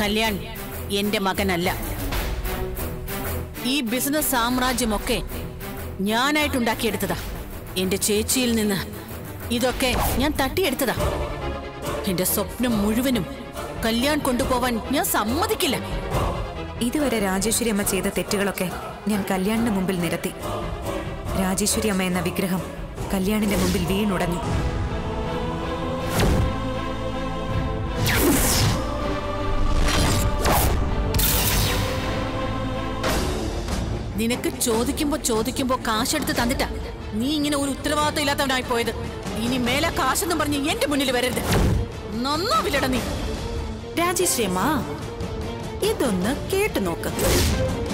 കല്യാൺ എന്റെ മകനല്ല ഈ ബിസിനസ് സാമ്രാജ്യമൊക്കെ ഞാനായിട്ടുണ്ടാക്കിയെടുത്തതാ എന്റെ ചേച്ചിയിൽ നിന്ന് ഇതൊക്കെ ഞാൻ തട്ടിയെടുത്തതാ എന്റെ സ്വപ്നം മുഴുവനും കല്യാൺ കൊണ്ടുപോവാൻ ഞാൻ സമ്മതിക്കില്ല ഇതുവരെ രാജേശ്വരി അമ്മ ചെയ്ത തെറ്റുകളൊക്കെ ഞാൻ കല്യാണിന് മുമ്പിൽ നിരത്തി രാജേശ്വരി അമ്മ എന്ന വിഗ്രഹം കല്യാണിന്റെ മുമ്പിൽ വീണുടഞ്ഞു നിനക്ക് ചോദിക്കുമ്പോ ചോദിക്കുമ്പോ കാശെടുത്ത് തന്നിട്ടാ നീ ഇങ്ങനെ ഒരു ഉത്തരവാദിത്തം ഇല്ലാത്തവനായി പോയത് ഇനി മേലെ കാശെന്നും പറഞ്ഞ് എന്റെ മുന്നിൽ വരരുത് നന്നാവില്ലട നീ രാജേശ്രീ അമ്മ ഇതൊന്ന് കേട്ടു നോക്ക്